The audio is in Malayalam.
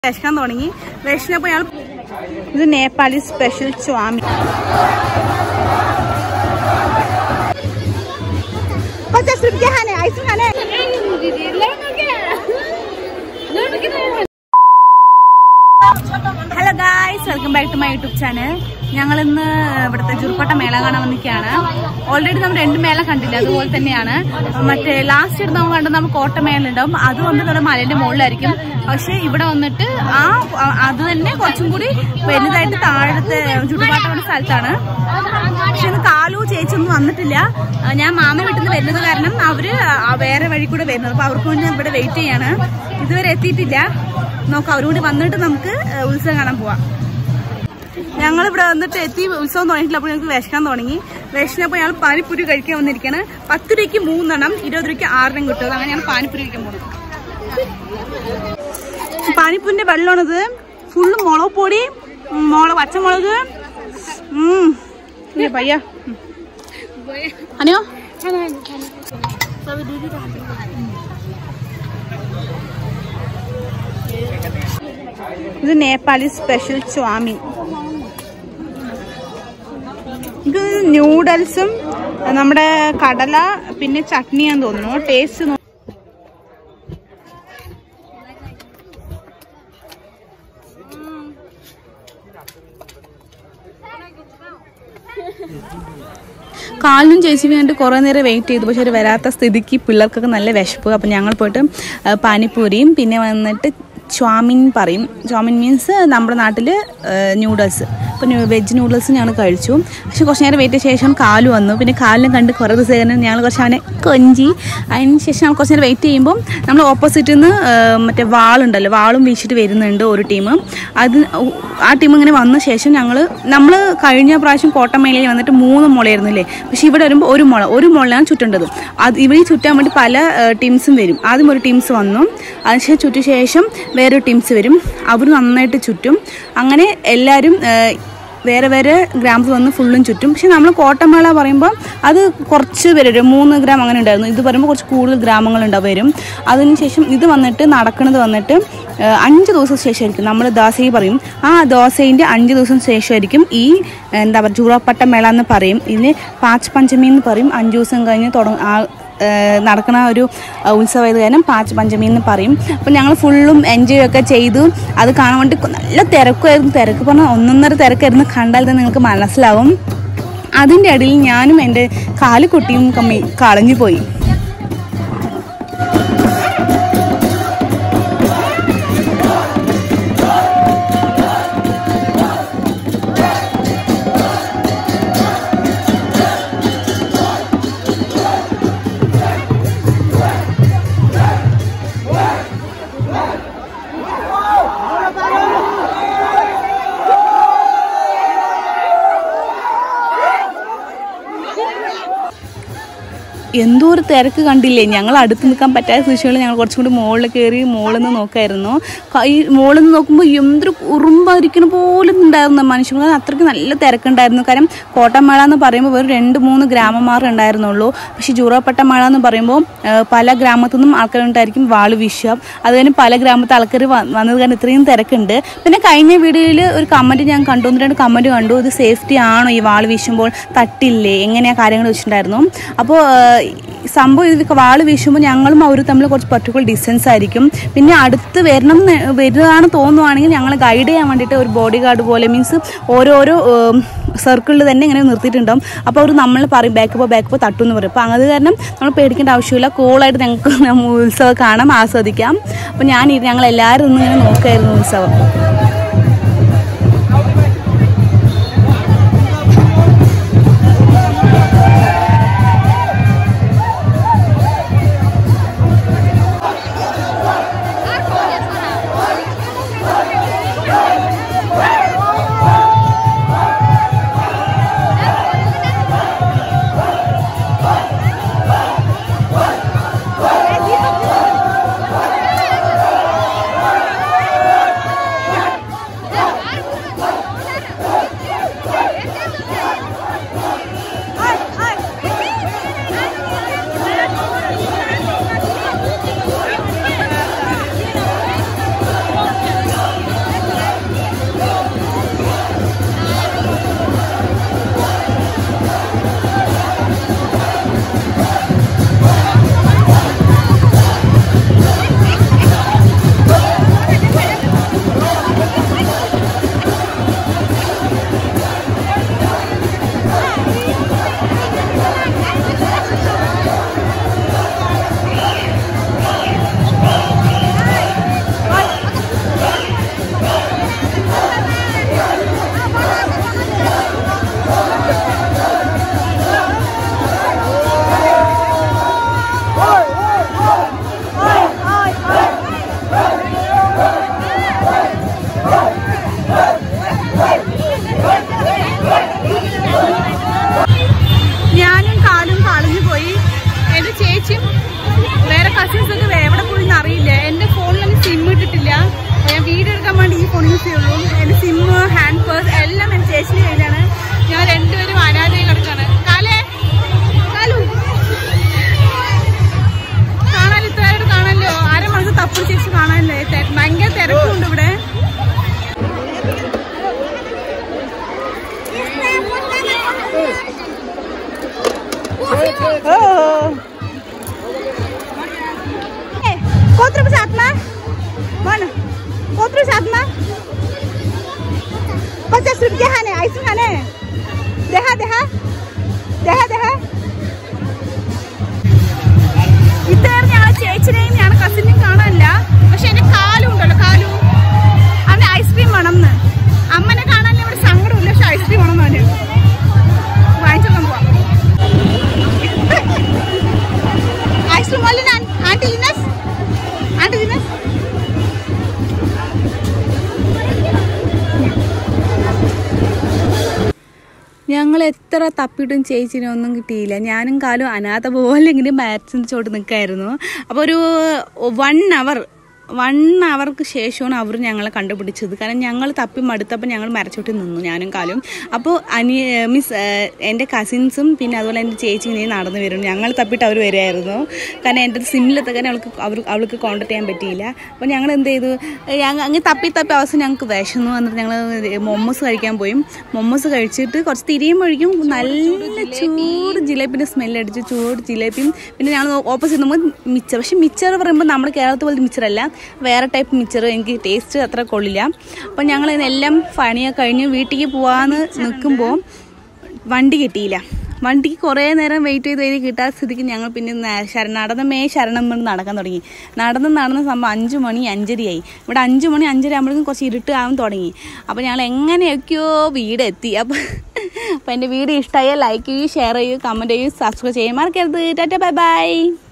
വിശക്കാൻ തുടങ്ങി വിശന്നപ്പോ ഞങ്ങൾ ഇത് നേപ്പാളി സ്പെഷ്യൽ സ്വാമി पचास रुपये खाने आइसक्रीम खाने hello guys welcome back to my YouTube channel ഞങ്ങൾ ഇന്ന് ഇവിടുത്തെ ചുരുപ്പട്ട മേള കാണാൻ വന്നിരിക്കുകയാണ് ഓൾറെഡി നമ്മൾ രണ്ട് മേള കണ്ടില്ല അതുപോലെ തന്നെയാണ് മറ്റേ ലാസ്റ്റ് എടുത്ത് നമ്മൾ കണ്ടത് നമുക്ക് കോട്ടമേള ഉണ്ടാവും അത് വന്നിട്ട് നമ്മുടെ മലേന്റെ മുകളിലായിരിക്കും പക്ഷെ ഇവിടെ വന്നിട്ട് ആ ആ- അത് തന്നെ കുറച്ചും കൂടി വലുതായിട്ട് താഴത്തെ ചുടുപാട്ടമുള്ള സ്ഥലത്താണ് പക്ഷെ ഇന്ന് കാലു ചേച്ചൊന്നും വന്നിട്ടില്ല ആ, ഞാൻ മാമ വീട്ടിൽ നിന്ന് വരുന്നത് കാരണം അവര് ആ വേറെ വഴി കൂടെ വരുന്നത് അപ്പൊ അവർക്ക് വേണ്ടി ഞാൻ ഇവിടെ വെയിറ്റ് ചെയ്യാണ് ഇതുവരെ എത്തിയിട്ടില്ല നോക്കാം അവരും കൂടി വന്നിട്ട് നമുക്ക് ആ, ഉത്സവം കാണാൻ പോവാം ഞങ്ങൾ ഇവിടെ വന്നിട്ട് എത്തി ഉത്സവം തുടങ്ങിയിട്ടില്ല അപ്പോൾ ഞങ്ങൾക്ക് വിശക്കാൻ തുടങ്ങി വിശന്നപ്പോൾ ഞങ്ങൾ പാനിപ്പൂരി കഴിക്കാൻ വന്നിരിക്കുകയാണ് പത്ത് രൂപയ്ക്ക് മൂന്നെണ്ണം ഇരുപത് രൂപയ്ക്ക് ആറെണ്ണം കിട്ടും അങ്ങനെ ഞങ്ങൾ പാനിപ്പൂരി കഴിക്കാൻ പോകുന്നത് പാനിപ്പൂരിന്റെ വെള്ളമാണിത് ഫുള്ള് മുളക് പൊടി ഉം, മുളക് പച്ചമുളക് ഉം. ഇയ്യ, പയ്യ ഉം. അനിയോ ഇത് നേപ്പാളി സ്പെഷ്യൽ സ്വാമി ഇത് ന്യൂഡൽസും നമ്മുടെ കടല പിന്നെ ചട്നിയാന്ന് തോന്നുന്നു ടേസ്റ്റ് നോ- കാലിനും ചേച്ചിക്ക് വേണ്ടി കുറേ നേരം വെയിറ്റ് ചെയ്തു പക്ഷെ ഒരു വരാത്ത സ്ഥിതിക്ക് പിള്ളേർക്കൊക്കെ നല്ല വിശപ്പ് അപ്പം ഞങ്ങൾ പോയിട്ട് ആ, പാനിപ്പൂരിയും പിന്നെ വന്നിട്ട് ചാമിൻ പറയും ചാമിൻ മീൻസ് നമ്മുടെ നാട്ടിൽ ന്യൂഡിൽസ് അപ്പോൾ വെജ് നൂഡിൽസ് ഞങ്ങൾ കഴിച്ചു പക്ഷെ കുറച്ച് നേരം വെയിറ്റ് ചെയ്ത ശേഷം കാല് വന്നു പിന്നെ കാലിനെ കണ്ട് കുറേ ദിവസം കഴിഞ്ഞ് ഞങ്ങൾ കുറച്ച് അവനെ കൊഞ്ചി അതിന് ശേഷം ഞങ്ങൾ കുറച്ച് നേരം വെയിറ്റ് ചെയ്യുമ്പോൾ നമ്മൾ ഓപ്പോസിറ്റിൽ നിന്ന് മറ്റേ വാളുണ്ടല്ലോ വാളും വീശിട്ട് വരുന്നുണ്ട് ഒരു ടീം അത് ആ ടീം ഇങ്ങനെ വന്ന ശേഷം ഞങ്ങൾ നമ്മൾ കഴിഞ്ഞ പ്രാവശ്യം കോട്ടമേലയിൽ വന്നിട്ട് മൂന്ന് മുളയായിരുന്നു അല്ലേ പക്ഷെ ഇവിടെ വരുമ്പോൾ ഒരു മുള ഒരു മുളയാണ് ചുറ്റേണ്ടത് അത് ഇവിടെ ചുറ്റാൻ വേണ്ടി പല ടീംസും വരും ആദ്യം ഒരു ടീംസ് വന്നു അതിനുശേഷം ചുറ്റിയ ശേഷം വേറെ ടീംസ് വരും അവർ നന്നായിട്ട് ചുറ്റും അങ്ങനെ എല്ലാവരും ഏഹ്, വേറെ വേറെ ഗ്രാമത്തിൽ വന്ന് ഫുള്ളും ചുറ്റും പക്ഷെ നമ്മൾ കോട്ടമേള പറയുമ്പോൾ അത് കുറച്ച് പേര് ഒരു മൂന്ന് ഗ്രാം അങ്ങനെ ഉണ്ടായിരുന്നു ഇത് പറയുമ്പോൾ കുറച്ച് കൂടുതൽ ഗ്രാമങ്ങളുണ്ടാവും വരും അതിനുശേഷം ഇത് വന്നിട്ട് നടക്കുന്നത് വന്നിട്ട് ഏഹ്, അഞ്ച് ദിവസം ശേഷമായിരിക്കും നമ്മൾ ദോസൈ പറയും ആ ദോസൈൻ്റെ അഞ്ച് ദിവസം ശേഷമായിരിക്കും ഈ എന്താ പറയുക ചൂറാപ്പട്ട മേള എന്ന് പറയും ഇതിന് പാച്ച് പഞ്ചമി എന്ന് പറയും അഞ്ച് ദിവസം കഴിഞ്ഞ് തുടങ്ങ ആ ഏഹ് നടക്കുന്ന ഒരു ഏഹ് ഉത്സവമായത് കാരണം പാച്ച് പഞ്ചമി എന്ന് പറയും അപ്പം ഞങ്ങൾ ഫുള്ളും എൻജോയ് ഒക്കെ ചെയ്തു അത് കാണാൻ വേണ്ടി നല്ല തിരക്കുമായിരുന്നു തിരക്ക് പറഞ്ഞാൽ ഒന്നൊന്നര തിരക്കായിരുന്നു കണ്ടാൽ തന്നെ നിങ്ങൾക്ക് മനസ്സിലാവും അതിൻ്റെ ഇടയിൽ ഞാനും എൻ്റെ കാലുകുട്ടിയും കമ്മി കളഞ്ഞു പോയി എന്തോ ഒരു തിരക്ക് കണ്ടില്ലേ ഞങ്ങൾ അടുത്ത് നിൽക്കാൻ പറ്റാത്ത സിറ്റുവേഷനിൽ ഞങ്ങൾ കുറച്ചും കൂടി മുകളിൽ കയറി മുകളിൽ നിന്ന് നോക്കായിരുന്നു ക- ഈ മുകളിൽ നിന്ന് നോക്കുമ്പോൾ എന്തൊരു ഉറുമ്പായിരിക്കണ പോലും ഉണ്ടായിരുന്നു മനുഷ്യർക്ക് അത്രയ്ക്ക് നല്ല തിരക്കുണ്ടായിരുന്നു കാരണം കോട്ടമേള എന്ന് പറയുമ്പോൾ വെറും രണ്ട് മൂന്ന് ഗ്രാമന്മാർ ഉണ്ടായിരുന്നുള്ളൂ പക്ഷേ ജൂറോപ്പട്ട മഴ എന്ന് പറയുമ്പോൾ ആ, പല ഗ്രാമത്തു നിന്നും ആൾക്കാരുണ്ടായിരിക്കും വാള് വീശുക അത് കഴിഞ്ഞ് പല ഗ്രാമത്തെ ആൾക്കാർ വന്നത് കാരണം ഇത്രയും തിരക്കുണ്ട് പിന്നെ കഴിഞ്ഞ വീഡിയോയിൽ ഒരു കമൻറ്റ് ഞാൻ കണ്ടു ഒന്ന് രണ്ട് കമൻറ്റ് കണ്ടു ഇത് സേഫ്റ്റി ആണോ ഈ വാള് വീശുമ്പോൾ തട്ടില്ലേ എങ്ങനെയാ കാര്യങ്ങൾ വെച്ചിട്ടുണ്ടായിരുന്നു അപ്പോൾ സംഭവം ഇത് വാള് വീശുമ്പോൾ ഞങ്ങളും അവരും തമ്മിൽ കുറച്ച് പർട്ടിക്കുലർ ഡിസ്റ്റൻസ് ആയിരിക്കും പിന്നെ അടുത്ത് വരണം എന്ന് വരുന്നതാണ് തോന്നുവാണെങ്കിൽ ഞങ്ങൾ ഗൈഡ് ചെയ്യാൻ വേണ്ടിയിട്ട് ഒരു ബോഡി ഗാർഡ് പോലെ മീൻസ് ഓരോരോ സർക്കിളിൽ തന്നെ ഇങ്ങനെ നിർത്തിയിട്ടുണ്ടാവും അപ്പോൾ അവർ നമ്മൾ പറയും ബാക്കപ്പോ ബാക്കപ്പോ തട്ടു എന്ന് പറയും അപ്പോൾ അത് കാരണം നമ്മൾ പേടിക്കേണ്ട ആവശ്യമില്ല കൂളായിട്ട് ഞങ്ങൾക്ക് നമ്മ ഉത്സവം കാണാം ആസ്വദിക്കാം അപ്പോൾ ഞാൻ ഇത് ഞങ്ങൾ എല്ലാവരും ഒന്ന് ഇങ്ങനെ നോക്കായിരുന്നു ഉത്സവം Thank ഇലക്ട്രോണിക്സേ ഉള്ളൂ എൻ്റെ സിമ്മ് ഹാൻഡ് പേഴ്സ് എല്ലാം എൻ്റെ ചേച്ചിൻ്റെ കയ്യിലാണ് ഞാൻ രണ്ടുപേരും അനാഥയായി കിടക്കാണ് കാലേ കാലു കാണാൻ ഇത്രയായിട്ട് കാണാനല്ലോ അരമണിക്ക് തപ്പു ചേച്ചി കാണാനല്ലേ തെ- ഭയങ്കര തിരക്കുണ്ട് ഇവിടെ કોતરું સાથમાં બોલ કોતરું સાથમાં પચાસ રૂપિયા હા ને આઈસું હા ને દેહા દેહા દેഹા દેഹા ഇത്രയും ഞങ്ങളെ ചേച്ചിനെയും ഞങ്ങളുടെ കസിനെയും കാണാനില്ല പക്ഷെ എന്റെ കാലും ഉണ്ടല്ലോ കാലു അവന് ഐസ്ക്രീം വേണം എന്ന് അമ്മനെ കാണാനില്ല ഇവിടെ സങ്കടമില്ല പക്ഷെ ഐസ്ക്രീം വേണം അവന് വാങ്ങിച്ചോക്കാൻ പോവാം ഐസ്ക്രീം പോലെ ആന്റി ലിനസ് ആന്റി ലിനസ് ഞങ്ങൾ എത്ര തപ്പിയിട്ടും ചേച്ചിനെ ഒന്നും കിട്ടിയില്ല ഞാനും കാലും അനാഥ പോലെ ഇങ്ങനെ മാരത്തിൻ്റെ ചോട്ട് നിൽക്കായിരുന്നു അപ്പോൾ ഒരു വൺ അവർ വൺ അവർക്ക് ശേഷമാണ് അവർ ഞങ്ങളെ കണ്ടുപിടിച്ചത് കാരണം ഞങ്ങൾ തപ്പി മടുത്തപ്പോൾ ഞങ്ങൾ മരച്ചോട്ടി നിന്നു ഞാനും കാലും അപ്പോൾ അനി മിസ് എൻ്റെ കസിൻസും പിന്നെ അതുപോലെ എൻ്റെ ചേച്ചി ഇങ്ങനെ നടന്നു വരും ഞങ്ങൾ തപ്പിയിട്ട് അവർ വരുമായിരുന്നു കാരണം എൻ്റെ സിമ്മിലെത്തക്കാൻ അവൾക്ക് അവർ അവൾക്ക് കോൺടാക്ട് ചെയ്യാൻ പറ്റിയില്ല അപ്പോൾ ഞങ്ങൾ എന്ത് ചെയ്തു ഞങ്ങൾ അങ്ങ് തപ്പി തപ്പി അവസാനം ഞങ്ങൾക്ക് വിശന്നു വന്നിട്ട് ഞങ്ങൾ മൊമ്മോസ് കഴിക്കാൻ പോയി മൊമ്മോസ് കഴിച്ചിട്ട് കുറച്ച് തിരിയുമ്പോഴേക്കും നല്ല ചൂട് ജിലേബിൻ്റെ സ്മെല്ലടിച്ച് ചൂട് ജിലേബിയും പിന്നെ ഞങ്ങൾ ഓപ്പോസിറ്റ് നമ്മൾ മിച്ചർ പക്ഷെ മിച്ചർ പറയുമ്പോൾ നമ്മുടെ കേരളത്തിൽ പോലത്തെ മിച്ചറല്ല വേറെ ടൈപ്പ് മിച്ചർ എനിക്ക് ടേസ്റ്റ് അത്ര കൊള്ളില്ല അപ്പോൾ ഞങ്ങൾ ഇതെല്ലാം പണിയൊക്കെ കഴിഞ്ഞ് വീട്ടിലേക്ക് പോകാമെന്ന് നിൽക്കുമ്പോൾ വണ്ടി കിട്ടിയില്ല വണ്ടിക്ക് കുറേ നേരം വെയിറ്റ് ചെയ്ത് കഴിഞ്ഞ് കിട്ടാത്ത സ്ഥിതിക്ക് ഞങ്ങൾ പിന്നെ നേ- ശര- നടന്ന് മേ ശരണം കൊണ്ട് നടക്കാൻ തുടങ്ങി നടന്ന് നടന്ന സംഭവം അഞ്ച് മണി അഞ്ചരയായി ഇവിടെ അഞ്ച് മണി അഞ്ചര ആകുമ്പോഴേക്കും കുറച്ച് ഇരുട്ട് ആവാൻ തുടങ്ങി അപ്പോൾ ഞങ്ങൾ എങ്ങനെയൊക്കെയോ വീടെത്തി അപ്പോൾ അപ്പോൾ എൻ്റെ വീഡിയോ ഇഷ്ടമായാൽ ലൈക്ക് ചെയ്യൂ ഷെയർ ചെയ്യൂ കമൻറ്റ് ചെയ്യൂ സബ്സ്ക്രൈബ് ചെയ്യാൻ മറക്കരുത് ടാറ്റ ബൈ ബൈ